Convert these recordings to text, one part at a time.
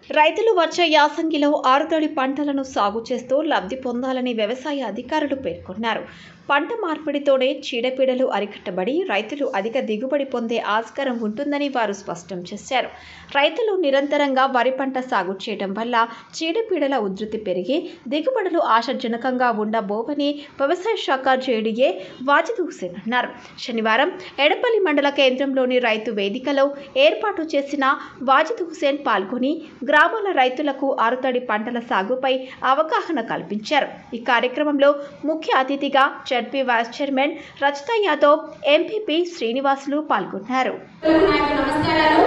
రైతులు వచ్చే యాసంగిలో ఆరుతడి పంటలను సాగు చేస్తూ లబ్ధి పొందాలని వ్యవసాయ అధికారులు పేర్కొన్నారు పంట మార్పిడితోనే చీడపీడలు అరికట్టబడి రైతులు అధిక దిగుబడి పొందే ఆస్కారం ఉంటుందని వారు స్పష్టం చేశారు రైతులు నిరంతరంగా వరి పంట సాగు చేయడం వల్ల చీడపీడల ఉధృతి పెరిగి దిగుబడులు ఆశాజనకంగా ఉండబోవని వ్యవసాయ శాఖ జేడీఏ వాజిద్ హుసేన్ అన్నారు శనివారం ఎడపల్లి మండల కేంద్రంలోని రైతు వేదికలో ఏర్పాటు చేసిన వాజిద్ హుసేన్ పాల్గొని గ్రామాల రైతులకు ఆరుతడి పంటల సాగుపై అవగాహన కల్పించారు ఈ కార్యక్రమంలో ముఖ్య అతిథిగా ZP vice chairman Rachitha Yadav MPP Srinivasulu పాల్గొన్నారు నాకు నమస్కారాలు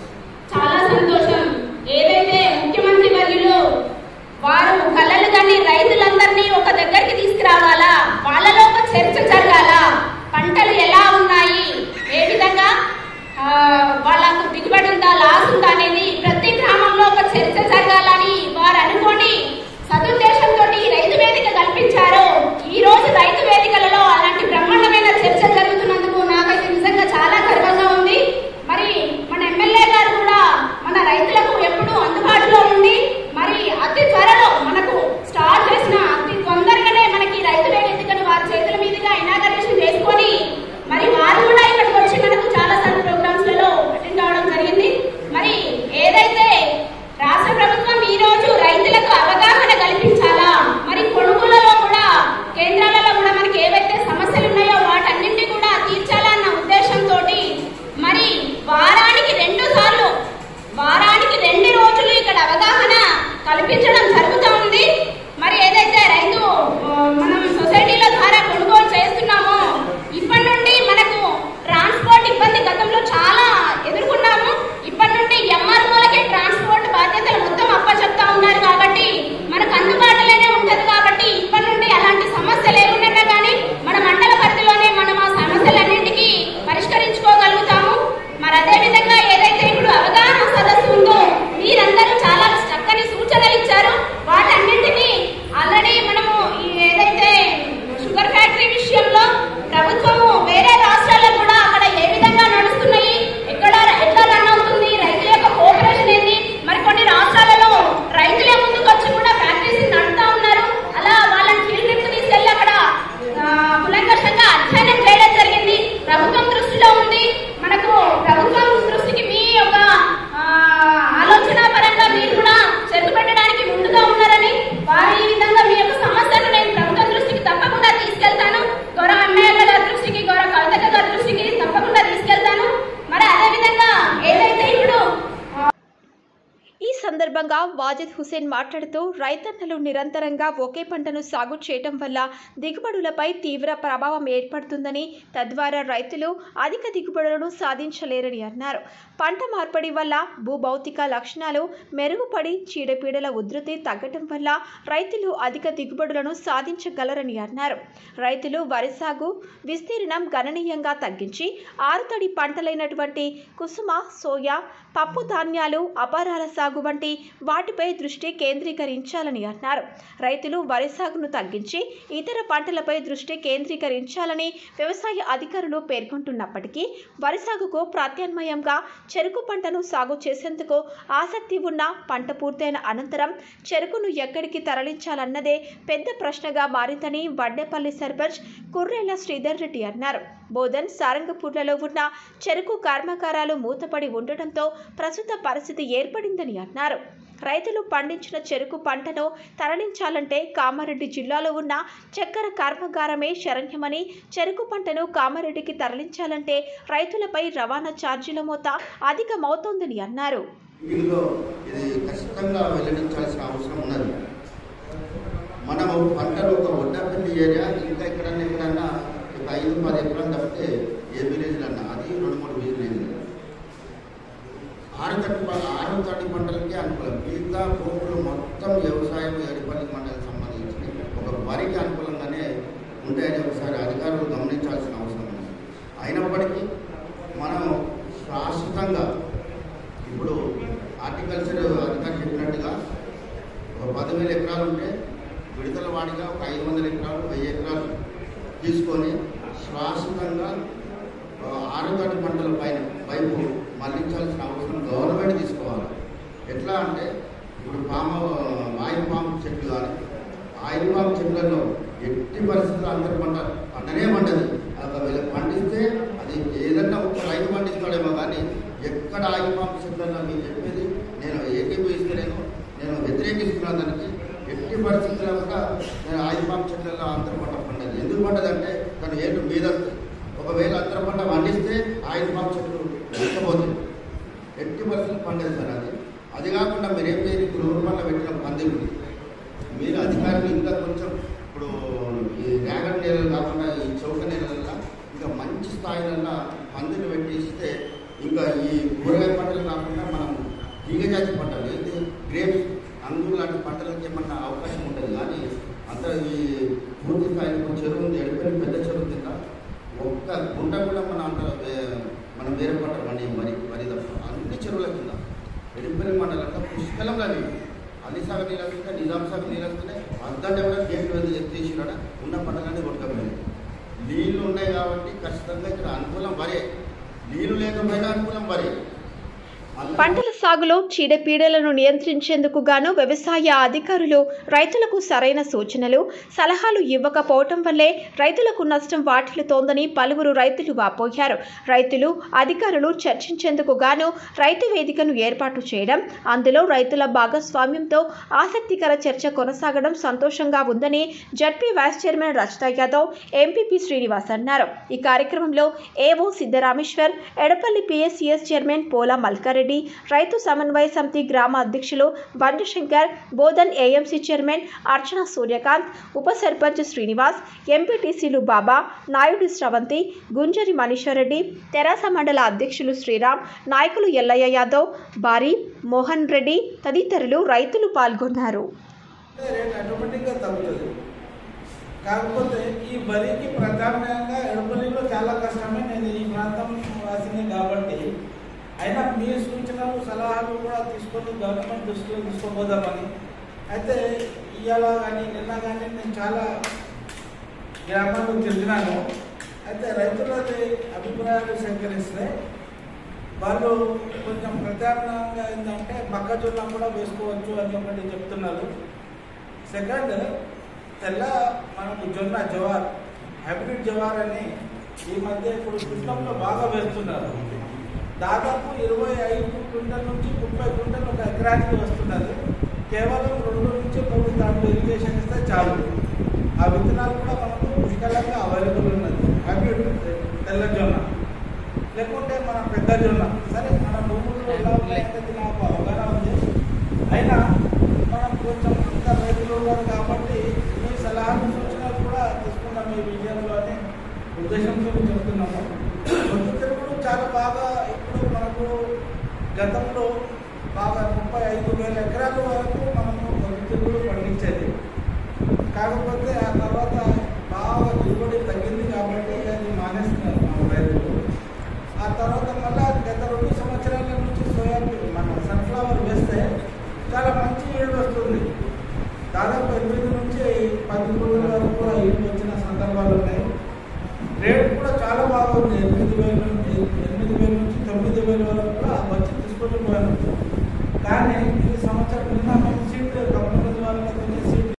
చాలా సంతోషం ఏదైతే ముఖ్యమంత్రి వర్యులు వారు కళ్ళలు కానీ రైతులందరినీ ఒక దగ్గరికి తీసుకురావాలా వాళ్ళలో ఒక చర్చ జరగాల పంటలు ఎలా ఉన్నాయి ఏ విధంగా ఆ, వాళ్ళకు దిగుబడి ఉందా లాస్ ఉందా అనేది ప్రతి గ్రామంలో ఒక చర్చ జరగాలని వారు అనుకొని సదుద్దేశంతో రైతు వేదిక కల్పించారు ఈ రోజు రైతు వేదికలలో అలాంటి బ్రహ్మాండమైన చర్చ జరుగుతున్నందుకు నాకైతే నిజంగా చాలా గర్వంగా ఉంది మరి మన ఎమ్మెల్యే గారు కూడా మన రైతులకు ఎప్పుడూ అందుబాటులో ఉండి మరి అతి త్వరలో మనకు స్టార్ట్ చేసిన అతి తొందరగానే మనకి రైతు వేదికను వారి చేతుల మీదుగా ఇనాగరేషన్ చేసుకొని మరి వారు కూడా ఇక్కడికి వచ్చి మనకు చాలా సార్లు ప్రోగ్రామ్స్ లలో అటెండ్ కావడం జరిగింది మరి ఏదైతే రాష్ట్ర ప్రభుత్వం ఈ రోజు రైతులకు అవగాహన కల్పించాలా మరి కొనుగోలులో కూడా కేంద్రాలలో కూడా మనకి ఏవైతే సమస్యలు ఉన్నాయో వాటన్నింటినీ కూడా తీర్చాలన్న ఉద్దేశంతో మరి వారానికి రెండు సార్లు వారానికి రెండు రోజులు ఇక్కడ అవగాహన కల్పించడం జరుగుతూ ఉంది మరి ఏదైతే రైతు ఆ, మనం సొసైటీల ద్వారా కొనుగోలు చేస్తున్నామో ఇప్పటి నుండి మనకు ట్రాన్స్పోర్ట్ ఇబ్బంది గతంలో చాలా ఎదుర్కొన్నాము ఇప్పటి నుండి ఎంఆర్ఓలకే ట్రాన్స్పోర్ట్ బాధ్యతలు మొత్తం అప్పచెప్తా ఉన్నారు కాబట్టి మనకు అందుబాటులోనే ఉంటది కాబట్టి ఇప్పటి నుండి అలాంటి సమస్యలు ఏమున్నా కానీ మన మండల పరిధిలోనే మనం ఆ సమస్యలన్నింటికి పరిష్కరించుకోగలుగుతాము మరి అదే విధంగా ఏదైతే ఇప్పుడు అవగాహన సదస్సు ఉందో మీరందరూ చాలా చక్కని సూచనలు ఇచ్చారు వాటన్నింటినీ ఆల్రెడీ మనము ఈ ఏదైతే షుగర్ ఫ్యాక్టరీ విషయంలో ప్రభుత్వము వేరే రాష్ట్రాల్లో కూడా అక్కడ ఏ విధంగా నడుస్తున్నాయి ఎక్కడ ఎట్లా రన్ అవుతుంది రైతుల యొక్క కోఆపరేషన్ ఏంది మరి కొన్ని రాష్ట్రాలలో రైతులే ముందుకు వచ్చి కూడా ఫ్యాక్టరీస్ నడుపుతా ఉన్నారు అలా వాళ్ళని ఫీల్డ్ ట్రిప్ తీసుకెళ్ళి అక్కడ ఆ, కులంకషంగా అధ్యయనం చేయడం జరిగింది ప్రభుత్వం దృష్టిలో ఉంది మనకు ప్రభుత్వం దృష్టికి మీ యొక్క ఆ, ఆలోచన పరంగా మీరు కూడా చెరుకు పెట్టడానికి ముందుగా ఉన్నారని వారి ఈ విధంగా మీ యొక్క సమస్యను నేను ప్రభుత్వం దృష్టికి తప్పకుండా తీసుకెళ్తాను గౌరవ ఎమ్మెల్యే గారి దృష్టికి గౌరవ కవితక్క గారి దృష్టికి తప్పకుండా తీసుకెళ్తాను మరి అదే విధంగా ఏదైతే ఇప్పుడు ఈ సందర్భంగా వాజిద్ హుసేన్ మాట్లాడుతూ రైతన్నలు నిరంతరంగా ఒకే పంటను సాగు చేయటం వల్ల దిగుబడులపై తీవ్ర ప్రభావం ఏర్పడుతుందని తద్వారా రైతులు అధిక దిగుబడులను సాధించలేరని అన్నారు పంట మార్పిడి వల్ల భూభౌతిక లక్షణాలు మెరుగుపడి చీడపీడల ఉధృతి తగ్గటం వల్ల రైతులు అధిక దిగుబడులను సాధించగలరని అన్నారు రైతులు వరి సాగు విస్తీర్ణం గణనీయంగా తగ్గించి ఆరుతడి పంటలైనటువంటి కుసుమ సోయా పప్పు ధాన్యాలు అపారాల సాగు వంటి వాటిపై దృష్టి కేంద్రీకరించాలని అన్నారు రైతులు వరి సాగును తగ్గించి ఇతర పంటలపై దృష్టి కేంద్రీకరించాలని వ్యవసాయ అధికారులు పేర్కొంటున్నప్పటికీ వరి సాగుకు ప్రత్యామ్నాయంగా చెరుకు పంటను సాగు చేసేందుకు ఆసక్తి ఉన్న పంట పూర్తయిన అనంతరం చెరుకును ఎక్కడికి తరలించాలన్నదే పెద్ద ప్రశ్నగా మారిందని వడ్డేపల్లి సర్పంచ్ కుర్రేళ్ల శ్రీధర్ రెడ్డి అన్నారు బోధన్ సారంగపూర్లలో ఉన్న చెరుకు కర్మాగారాలు మూతపడి ఉండటంతో ప్రస్తుత పరిస్థితి ఏర్పడిందని అన్నారు రైతులు పండించిన చెరుకు పంటను తరలించాలంటే కామారెడ్డి జిల్లాలో ఉన్న చక్కెర కర్మాగారమే శరణ్యమని చెరుకు పంటను కామారెడ్డికి తరలించాలంటే రైతులపై రవాణా ఛార్జీల మోత అధికమవుతోందని అన్నారు ఇందులో ఇది ఖచ్చితంగా వెల్లడించాల్సిన అవసరం ఉన్నది మనము పంటలు ఒక వడ్డపల్లి ఏరియా ఇంకా ఎక్కడన్నా ఎక్కడన్నా ఒక ఐదు పది ఎకరాలు తప్పితే ఏ విలేజ్లు అన్నా అది రెండు మూడు విలేజ్లు ఆరు తట్టి ప- ఆరు తట్టి పంటలకే అనుకూలం మిగతా భూములు మొత్తం వ్యవసాయం ఏడుపల్లి మండలికి సంబంధించి ఒక వరికి అనుకూలంగానే ఉంటాయని ఒకసారి అధికారులు గమనించాల్సిన అవసరం ఉంది అయినప్పటికీ మనం శాశ్వతంగా ఇప్పుడు హార్టికల్చర్ అధికారి చెప్పినట్టుగా ఒక పదివేల ఎకరాలు ఉంటే విడతల వాడిగా ఒక ఐదు వందల ఎకరాలు వెయ్యి ఎకరాలు తీసుకొని శాశ్వతంగా ఆ, ఆరుగాడి పంటల పైన వైపు మళ్లించాల్సిన అవసరం గవర్నమెంట్ తీసుకోవాలి ఎట్లా అంటే ఇప్పుడు పాము ఆయిల్ పాము చెట్లు కానీ ఆయిల్ పాము చెట్లలో ఎట్టి పరిస్థితుల్లో అందరు పంట పంటనే పంటది ఒకవేళ పండిస్తే అది ఏదన్నా ఒక రైతు పండిస్తాడేమో కానీ ఎక్కడ ఆయిల్ పాము చెట్లలో నేను చెప్పేది నేను ఏకీభవిస్తలేను నేను వ్యతిరేకిస్తున్నాను దానికి ఎట్టి పరిస్థితుల్లో కూడా నేను ఆయిల్ పాము చెట్లలో అంతర పంట పండదు ఎందుకు పండదంటే తను ఏటు మీద వస్తుంది. ఒకవేళ అంతర పంట పండిస్తే ఆయిల్ పాము చెట్లు నష్టపోతుంది ఎట్టి పరిస్థితులు పండేది సార్ అది అది కాకుండా మీరు ఏం చేయాలి ఇప్పుడు రూపాయల పెట్టిన పందిలు మీరు అధికారులు ఇంకా కొంచెం ఇప్పుడు ఈ రేగడి నేలలు కాకుండా ఈ చౌక నేలల్లో ఇంకా మంచి స్థాయిలలో పందిలు పెట్టిస్తే ఇంకా ఈ కూరగాయ పంటలు కాకుండా మనం తీగజాతి పంటలు ఏంటి గ్రేప్స్ అంగులు లాంటి పంటలకి ఏమన్నా అవకాశం ఉంటుంది కానీ అంత ఈ పూర్తి స్థాయిలో చెరువు ఉంది ఎడిపోయిన పెద్ద చెరువు కింద ఒక్క గుంట కూడా మన అంత వే- మనం వేరే పంట పండి వరి వరి తప్ప అన్ని చెరువుల కింద ఎడిపోయిన మండలంలో పుష్కలంగా నీళ్ళు అన్ని సాగు నీళ్ళు వస్తుంటే నిజాం సాగు నీళ్ళు వస్తున్నాయి అంతటా కూడా గేట్లు వెళ్ళి ఎత్తేసినాడ ఉన్న పంటలన్నీ కొట్టుకపోయినాయి నీళ్లు ఉన్నాయి కాబట్టి ఖచ్చితంగా ఇక్కడ అనుకూలం వరే నీళ్లు లేకపోయినా అనుకూలం వరే అందుకే- పంటల సాగులో చీడపీడలను నియంత్రించేందుకు గాను వ్యవసాయ అధికారులు రైతులకు సరైన సూచనలు సలహాలు ఇవ్వకపోవటం వల్లే రైతులకు నష్టం వాటిల్లుతోందని పలువురు రైతులు వాపోయారు రైతులు అధికారులు చర్చించేందుకు గాను రైతు వేదికను ఏర్పాటు చేయడం అందులో రైతుల భాగస్వామ్యంతో ఆసక్తికర చర్చ కొనసాగడం సంతోషంగా ఉందని ZP vice chairman Rachitha Yadav MPP Srinivas అన్నారు ఈ కార్యక్రమంలో ఏవో సిద్ధరామేశ్వర్ ఎడపల్లి పిఎస్సిఎస్ చైర్మన్ పోలా మల్కారెడ్డి రైతు సమన్వయ సమితి గ్రామ అధ్యక్షులు బండశంకర్ బోధన్ ఏఎంసీ చైర్మన్ అర్చన సూర్యకాంత్ ఉప సర్పంచ్ శ్రీనివాస్ ఎంపీటీసీలు బాబా నాయుడు శ్రవంతి గుంజరి మనీశ్వరరెడ్డి తెరాస మండల అధ్యక్షులు శ్రీరామ్ నాయకులు ఎల్లయ్య యాదవ్ బారి మోహన్ రెడ్డి తదితరులు రైతులు పాల్గొన్నారు అంటే రేట్ ఆటోమేటిక్గా తగ్గుతుంది కాకపోతే ఈ వరికి ప్రధానంగా ఎడపల్లిలో చాలా కష్టమే నేను ఈ ప్రాంతం వాసిని కాబట్టి అయినా మీ సూచనలు సలహాలు కూడా తీసుకొని గవర్నమెంట్ దృష్టిలో తీసుకోబోదామని అయితే ఇవాళ కానీ నిన్న కానీ నేను చాలా గ్రామాల్లో తిరిగినాను అయితే రైతులది అభిప్రాయాలు సేకరిస్తే వాళ్ళు కొంచెం ప్రత్యామ్నాయంగా ఏంటంటే మొక్కజొన్న కూడా వేసుకోవచ్చు అని ఒకటి చెప్తున్నారు సెకండ్ తెల్ల మనకు జొన్న జవార్ హైబ్రిడ్ జవార్ అని ఈ మధ్య ఇప్పుడు కృష్ణంలో బాగా వేస్తున్నారు దాదాపు ఇరవై ఐదు క్వింటల్ నుంచి ముప్పై క్వింటల్ ఒక ఎకరానికి వస్తున్నది కేవలం రెండు నుంచి మూడు తాళ్ళు ఇరిగేషన్ ఇస్తే చాలు ఆ విత్తనాలు కూడా మనకు పుష్కలంగా అవైలబుల్ ఉన్నది హైబ్రిడ్ తెల్ల జొన్న లేకుంటే మన పెద్ద జొన్న సరే మన భూముల్లో ఎలా ఉన్నాయనేది నాకు అవగాహన ఉంది అయినా మనం కొంచెం అంత రైతులు ఉన్నారు కాబట్టి మీ సలహాలు సూచనలు కూడా తీసుకున్నాం ఈ విజయంలో అని ఉద్దేశంతో చెప్తున్నాము పొద్దుతిరుగుడు చాలా బాగా ఇప్పుడు మనకు గతంలో బాగా ముప్పై ఐదు వేల ఎకరాల వరకు మనము పొద్దుతిరుగుడు పండించేది కాకపోతే ఆ తర్వాత బాగా దిగుబడి తగ్గింది కాబట్టి అది మానేస్తున్నారు మన రైతులు ఆ తర్వాత మళ్ళా గత రెండు సంవత్సరాల నుంచి సోయాబీన్ మన సన్ఫ్లవర్ వేస్తే చాలా మంచి ఈల్డ్ వస్తుంది దాదాపు ఎనిమిది నుంచి పది రోజుల వరకు కూడా ఈల్డ్ వచ్చిన సందర్భాలు ఉన్నాయి రేట్ కూడా చాలా బాగుంది ఎనిమిది వేల నుంచి ఎనిమిది వేల నుంచి తొమ్మిది వేల వరకు కూడా వచ్చి తీసుకొని పోయాను కానీ ఈ సంవత్సరం నిన్న